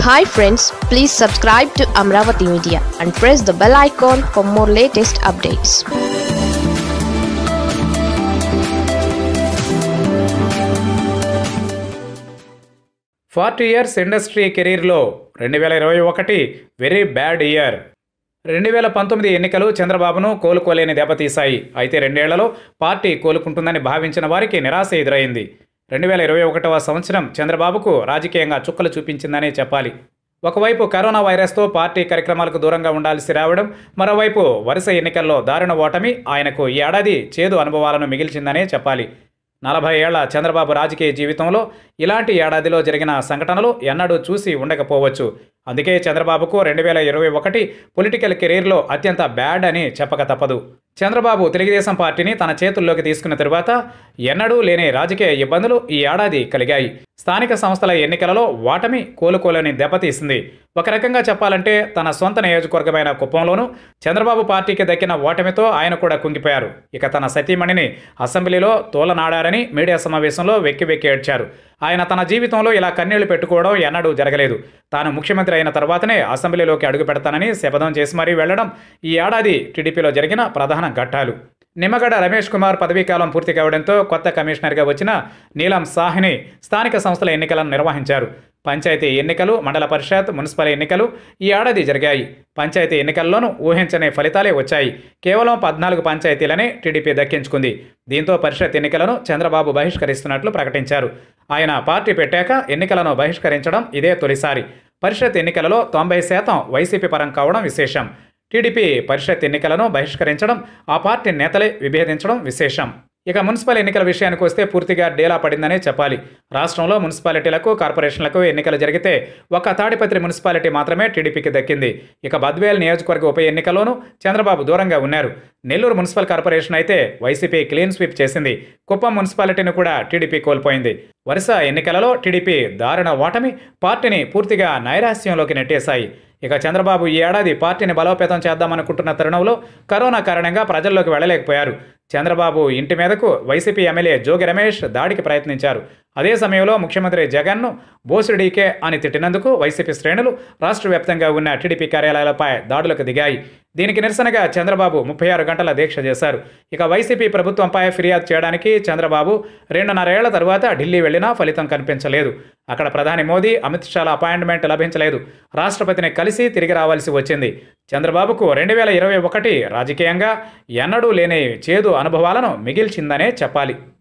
hi friends please subscribe to Amaravati media and press the bell icon for more latest updates forty years industry కెరీర్లో రెండు వేల ఇరవై ఒకటి very bad year రెండు వేల పంతొమ్మిది ఎన్నికలు చంద్రబాబును కోలుకోలేని దెబ్బతీశాయి అయితే రెండేళ్లలో పార్టీ కోలుకుంటుందని భావించిన వారికి నిరాశ ఎదురైంది రెండు వేల ఇరవై ఒకటవ సంవత్సరం చంద్రబాబుకు రాజకీయంగా చుక్కలు చూపించిందనే చెప్పాలి ఒకవైపు కరోనా వైరస్తో పార్టీ కార్యక్రమాలకు దూరంగా ఉండాల్సి రావడం మరోవైపు వరుస ఎన్నికల్లో దారుణ ఓటమి ఆయనకు ఈ ఏడాది చేదు అనుభవాలను మిగిల్చిందనే చెప్పాలి నలభై ఏళ్ల చంద్రబాబు రాజకీయ జీవితంలో ఇలాంటి ఏడాదిలో జరిగిన సంఘటనలు ఎన్నడూ చూసి ఉండకపోవచ్చు అందుకే చంద్రబాబుకు రెండు వేల ఇరవై ఒకటి పొలిటికల్ కెరీర్లో అత్యంత బ్యాడ్ అని చెప్పక తప్పదు చంద్రబాబు తెలుగుదేశం పార్టీని తన చేతుల్లోకి తీసుకున్న తరువాత ఎన్నడూ లేని రాజకీయ ఇబ్బందులు ఈ ఏడాది కలిగాయి స్థానిక సంస్థల ఎన్నికలలో ఓటమి కోలుకోలేని దెబ్బతీసింది ఒక రకంగా చెప్పాలంటే తన సొంత నియోజకవర్గమైన కుప్పంలోనూ చంద్రబాబు పార్టీకి దక్కిన ఓటమితో ఆయన కూడా కుంగిపోయారు ఇక తన సతీమణిని అసెంబ్లీలో తోలనాడారని మీడియా సమావేశంలో వెక్కి వెక్కి ఏడ్చారు ఆయన తన జీవితంలో ఇలా కన్నీళ్లు పెట్టుకోవడం ఎన్నడూ జరగలేదు తాను ముఖ్యమంత్రి అయిన తర్వాతనే అసెంబ్లీలోకి అడుగు పెడతానని శపథం చేసి మరీ వెళ్లడం ఈ ఏడాది టీడీపీలో జరిగిన ప్రధాన ఘట్టాలు నిమ్మగడ్డ రమేష్ కుమార్ పదవీకాలం పూర్తి కావడంతో కొత్త కమిషనర్గా వచ్చిన నీలం సాహ్ని స్థానిక సంస్థల ఎన్నికలను నిర్వహించారు పంచాయతీ ఎన్నికలు మండల పరిషత్ మున్సిపల్ ఎన్నికలు ఈ ఏడాది జరిగాయి పంచాయతీ ఎన్నికల్లోనూ ఊహించని ఫలితాలే వచ్చాయి కేవలం పద్నాలుగు పంచాయతీలనే టీడీపీ దక్కించుకుంది దీంతో పరిషత్ ఎన్నికలను చంద్రబాబు బహిష్కరిస్తున్నట్లు ప్రకటించారు ఆయన పార్టీ పెట్టాక ఎన్నికలను బహిష్కరించడం ఇదే తొలిసారి పరిషత్ ఎన్నికలలో తొంభై శాతం వైసీపీ పరం కావడం విశేషం టీడీపీ పరిషత్ ఎన్నికలను బహిష్కరించడం ఆ పార్టీ నేతలే విభేదించడం విశేషం ఇక మున్సిపల్ ఎన్నికల విషయానికి వస్తే పూర్తిగా డేలా పడిందనే చెప్పాలి రాష్ట్రంలో మున్సిపాలిటీలకు కార్పొరేషన్లకు ఎన్నికలు జరిగితే ఒక తాడిపత్రి మున్సిపాలిటీ మాత్రమే టీడీపీకి దక్కింది ఇక బద్వేల్ నియోజకవర్గ ఉప ఎన్నికలోనూ చంద్రబాబు దూరంగా ఉన్నారు నెల్లూరు మున్సిపల్ కార్పొరేషన్ అయితే వైసీపీ క్లీన్ స్వీప్ చేసింది కుప్పం మున్సిపాలిటీని కూడా టీడీపీ కోల్పోయింది వరుస ఎన్నికలలో టీడీపీ దారుణ ఓటమి పార్టీని పూర్తిగా నైరాస్యంలోకి నెట్టేశాయి ఇక చంద్రబాబు ఈ ఏడాది పార్టీని బలోపేతం చేద్దామనుకుంటున్న తరుణంలో కరోనా కారణంగా ప్రజల్లోకి వెళ్ళలేకపోయారు చంద్రబాబు ఇంటి మీదకు వైసీపీ ఎమ్మెల్యే జోగి రమేష్ దాడికి ప్రయత్నించారు అదే సమయంలో ముఖ్యమంత్రి జగన్ను బోసుడీకే అని తిట్టినందుకు వైసీపీ శ్రేణులు రాష్ట్ర వ్యాప్తంగా ఉన్న టీడీపీ కార్యాలయాలపై దాడులకు దిగాయి దీనికి నిరసనగా చంద్రబాబు ముప్పై ఆరు గంటల దీక్ష చేశారు ఇక వైసీపీ ప్రభుత్వంపై ఫిర్యాదు చేయడానికి చంద్రబాబు రెండున్నరేళ్ల తరువాత ఢిల్లీ వెళ్లినా ఫలితం కనిపించలేదు అక్కడ ప్రధాని మోదీ అమిత్ షాల అపాయింట్మెంట్ లభించలేదు రాష్ట్రపతిని కలిసి తిరిగి రావాల్సి వచ్చింది చంద్రబాబుకు రెండు వేల ఇరవై ఒకటి రాజకీయంగా ఎన్నడూ లేని చేదు అనుభవాలను మిగిల్చిందనే చెప్పాలి